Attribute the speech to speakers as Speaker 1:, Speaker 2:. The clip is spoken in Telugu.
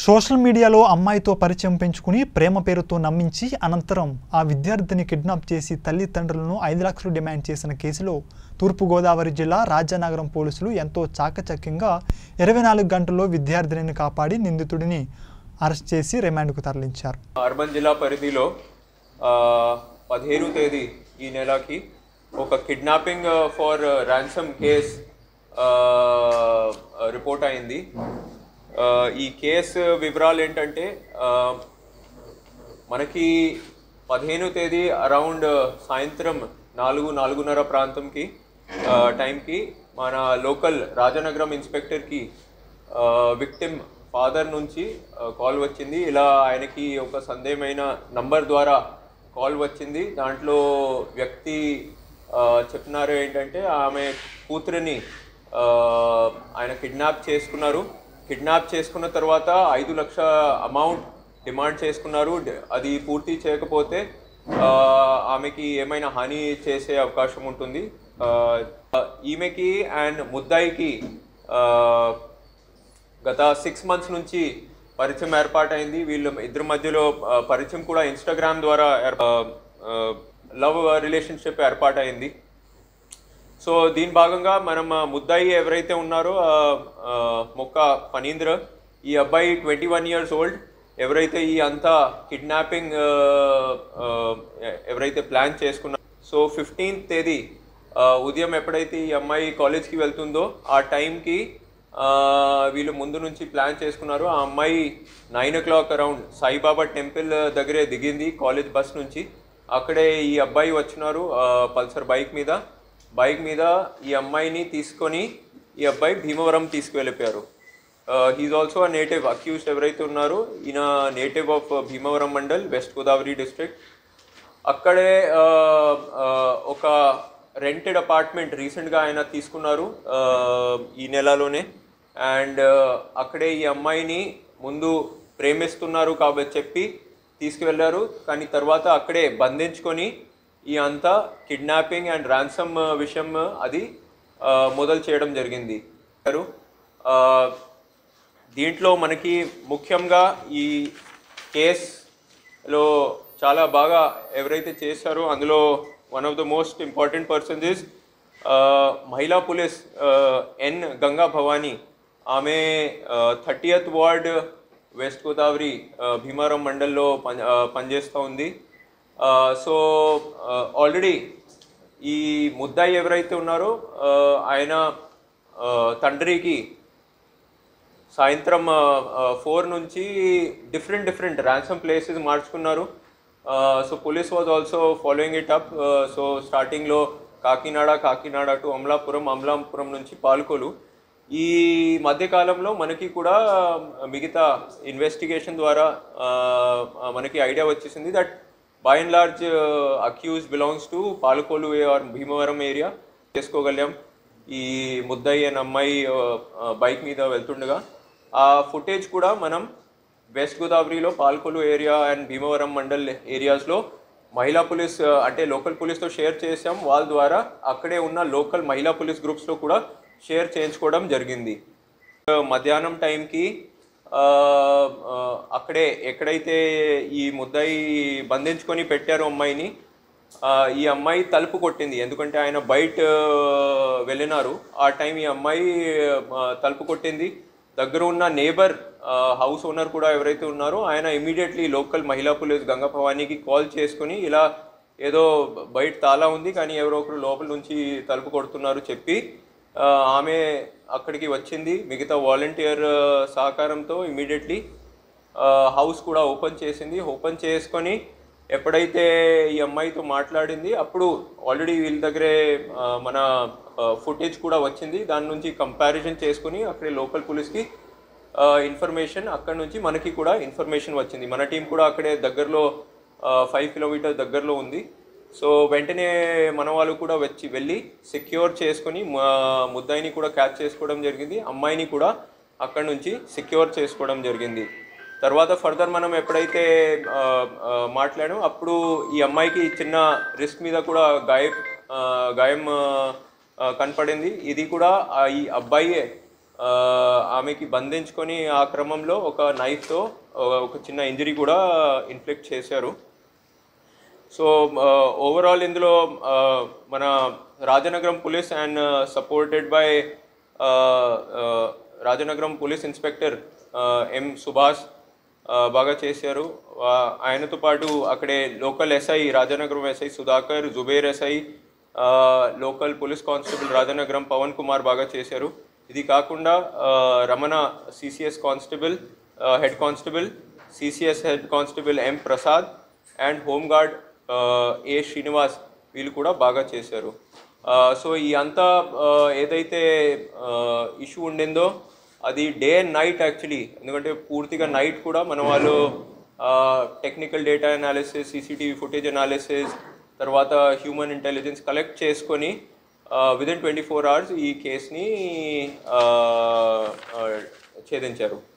Speaker 1: సోషల్ మీడియాలో అమ్మాయితో పరిచయం పెంచుకుని ప్రేమ పేరుతో నమ్మించి అనంతరం ఆ విద్యార్థిని కిడ్నాప్ చేసి తల్లిదండ్రులను ఐదు లక్షలు డిమాండ్ చేసిన కేసులో తూర్పుగోదావరి జిల్లా రాజానగరం పోలీసులు ఎంతో చాకచక్యంగా ఇరవై నాలుగు గంటల్లో విద్యార్థినిని కాపాడి నిందితుడిని అరెస్ట్ చేసి రిమాండ్కు తరలించారు
Speaker 2: అర్బన్ జిల్లా పరిధిలో ఆ, పదిహేను తేదీ ఈ నెలకి ఒక kidnapping for ransom case report అయింది ఆ, ఈ కేసు వివరాలు ఏంటంటే ఆ, మనకి పదిహేను తేదీ అరౌండ్ సాయంత్రం నాలుగు నాలుగున్నర ప్రాంతంకి ఆ, టైంకి మన లోకల్ రాజనగరం ఇన్స్పెక్టర్కి విక్టిమ్ ఫాదర్ నుంచి ఆ, కాల్ వచ్చింది ఇలా ఆయనకి ఒక సందేహమైన నంబర్ ద్వారా కాల్ వచ్చింది దాంట్లో వ్యక్తి ఆ, చెప్తున్నారు ఏంటంటే ఆమె కూతురిని ఆ, ఆయన కిడ్నాప్ చేసుకున్నారు కిడ్నాప్ చేసుకున్న తర్వాత ఐదు లక్ష అమౌంట్ డిమాండ్ చేసుకున్నారు డి- అది పూర్తి చేయకపోతే ఆ, ఆమెకి ఏమైనా హాని చేసే అవకాశం ఉంటుంది ఆ, ఈమెకి అండ్ ముద్దాయికి ఆ, గత సిక్స్ మంత్స్ నుంచి పరిచయం ఏర్పాటైంది వీళ్ళ ఇద్దరి మధ్యలో ఆ, పరిచయం కూడా ఇన్స్టాగ్రామ్ ద్వారా లవ్ రిలేషన్షిప్ ఏర్పాటైంది సో దీని భాగంగా మనం ఆ, ముద్దాయి ఎవరైతే ఉన్నారో ఆ, ఆ, మొక్క ఫనీంద్ర ఈ అబ్బాయి ట్వంటీ వన్ ఇయర్స్ ఓల్డ్ ఎవరైతే ఈ అంతా కిడ్నాపింగ్ ఎవరైతే ప్లాన్ చేసుకున్నారో సో ఫిఫ్టీన్త్ తేదీ ఆ, ఉదయం ఎప్పుడైతే ఈ అమ్మాయి కాలేజ్కి వెళ్తుందో ఆ టైంకి ఆ, వీళ్ళు ముందు నుంచి ప్లాన్ చేసుకున్నారు ఆ అమ్మాయి nine o'clock around Saibaba temple దగ్గరే దిగింది కాలేజ్ బస్ నుంచి అక్కడే ఈ అబ్బాయి వచ్చినారు ఆ, పల్సర్ బైక్ మీద బైక్ మీద ఈ అమ్మాయిని తీసుకొని ఈ అబ్బాయి భీమవరం తీసుకువెళ్ళిపోయారు he is also a native accused ఎవరైతే ఉన్నారో ఈయన native of Bhimavaram mandal West Godavari district అక్కడే ఆ, ఆ, ఒక రెంటెడ్ అపార్ట్మెంట్ రీసెంట్గా ఆయన తీసుకున్నారు ఆ, ఈ నెలలోనే అండ్ అక్కడే ఈ అమ్మాయిని ముందు ప్రేమిస్తున్నారు కాబట్టి చెప్పి తీసుకువెళ్ళారు కానీ తర్వాత అక్కడే బంధించుకొని ఈ అంతా కిడ్నాపింగ్ అండ్ ర్యాన్సమ్ విషయం అది ఆ, మొదలు చేయడం జరిగింది ఆ, దీంట్లో మనకి ముఖ్యంగా ఈ కేస్లో చాలా బాగా ఎవరైతే చేశారో అందులో one of the most important persons is mahila police N Ganga Bhavani ఆమె థర్టీయత్ వార్డ్ వెస్ట్ గోదావరి ఆ, భీమారం మండల్లో పని ఆ, పనిచేస్తూ ఉంది సో ఆల్రెడీ ఈ ముద్దాయి ఎవరైతే ఉన్నారో ఆ, ఆయన ఆ, తండ్రికి సాయంత్రం ఫోర్ నుంచి డిఫరెంట్ డిఫరెంట్ ర్యాన్సమ్ ప్లేసెస్ మార్చుకున్నారు so police was also following it up so స్టార్టింగ్లో కాకినాడ కాకినాడ టు అమలాపురం అమలాపురం నుంచి పాల్కోలు ఈ మధ్యకాలంలో మనకి కూడా మిగతా ఇన్వెస్టిగేషన్ ద్వారా ఆ, మనకి ఐడియా వచ్చేసింది that by and large accused belongs to Palakollu or Bhimavaram area చేసుకోగలిగాం ఈ ముద్దయ్య అనే అమ్మాయి బైక్ మీద వెళ్తుండగా ఆ ఫుటేజ్ కూడా మనం వెస్ట్ గోదావరిలో పాల్కొలు ఏరియా అండ్ భీమవరం మండల్ ఏరియాస్లో మహిళా పోలీస్ ఆ, అంటే లోకల్ పోలీస్తో షేర్ చేసాం వాళ్ళ ద్వారా అక్కడే ఉన్న లోకల్ మహిళా పోలీస్ గ్రూప్స్లో కూడా షేర్ చేయించుకోవడం జరిగింది మధ్యాహ్నం టైంకి ఆ, ఆ, అక్కడే ఎక్కడైతే ఈ ముద్దాయి బంధించుకొని పెట్టారో అమ్మాయిని ఆ, ఈ అమ్మాయి తలుపు కొట్టింది ఎందుకంటే ఆయన బయట వెళ్ళినారు ఆ టైం ఈ అమ్మాయి ఆ, తలుపు కొట్టింది దగ్గర ఉన్న నేబర్ హౌస్ ఓనర్ కూడా ఎవరైతే ఉన్నారో ఆయన immediately local mahila police Ganga భవానీకి కాల్ చేసుకుని ఇలా ఏదో బయట తాళా ఉంది కానీ ఎవరో ఒకరు లోపల నుంచి తలుపు కొడుతున్నారు చెప్పి ఆ, ఆమె అక్కడికి వచ్చింది మిగతా వాలంటీర్ సహకారంతో ఇమీడియట్లీ హౌస్ కూడా ఓపెన్ చేసింది ఓపెన్ చేసుకొని ఎప్పుడైతే ఈ అమ్మాయితో మాట్లాడింది అప్పుడు ఆల్రెడీ వీళ్ళ దగ్గరే ఆ, మన ఫుటేజ్ కూడా వచ్చింది దాని నుంచి కంపారిజన్ చేసుకుని అక్కడే లోకల్ పోలీస్కి ఇన్ఫర్మేషన్ అక్కడ నుంచి మనకి కూడా ఇన్ఫర్మేషన్ వచ్చింది మన టీం కూడా అక్కడే దగ్గరలో ఫైవ్ కిలోమీటర్ దగ్గరలో ఉంది సో వెంటనే మన వాళ్ళు కూడా వచ్చి వెళ్ళి సెక్యూర్ చేసుకొని మా- ముద్దాయిని కూడా క్యాచ్ చేసుకోవడం జరిగింది అమ్మాయిని కూడా అక్కడ నుంచి సెక్యూర్ చేసుకోవడం జరిగింది తర్వాత ఫర్దర్ మనం ఎప్పుడైతే ఆ, ఆ, మాట్లాడామో అప్పుడు ఈ అమ్మాయికి చిన్న రిస్క్ మీద కూడా గాయ ఆ, గాయం ఆ, ఆ, కనపడింది ఇది కూడా ఆ ఈ అబ్బాయే ఆ, ఆమెకి బంధించుకొని ఆ క్రమంలో ఒక నైఫ్తో ఒక చిన్న ఇంజరీ కూడా ఇన్ఫ్లిక్ట్ చేశారు సో ఓవరాల్ ఇందులో ఆ, మన Rajanagaram police and supported by Rajanagaram police inspector M Subhash ఆ, బాగా చేశారు ఆ, ఆయనతో పాటు అక్కడే local SI Rajanagaram SI Sudhakar Zubair SI ఆ, local police constable Rajanagaram Pavan Kumar బాగా చేశారు ఇది కాకుండా ఆ, రమణ సిసిఎస్ కానిస్టేబుల్ ఆ, head constable CCS head constable M Prasad and home guard ఆ, ఏ శ్రీనివాస్ వీళ్ళు కూడా బాగా చేశారు ఆ, సో ఈ అంతా ఆ, ఏదైతే ఇష్యూ ఉండిందో అది డే అండ్ నైట్ యాక్చువల్లీ ఎందుకంటే పూర్తిగా నైట్ కూడా మన వాళ్ళు technical data analysis CCTV footage analysis తర్వాత హ్యూమన్ ఇంటెలిజెన్స్ కలెక్ట్ చేసుకొని విదిన్ ట్వంటీ ఫోర్ అవర్స్ ఈ కేసుని ఛేదించారు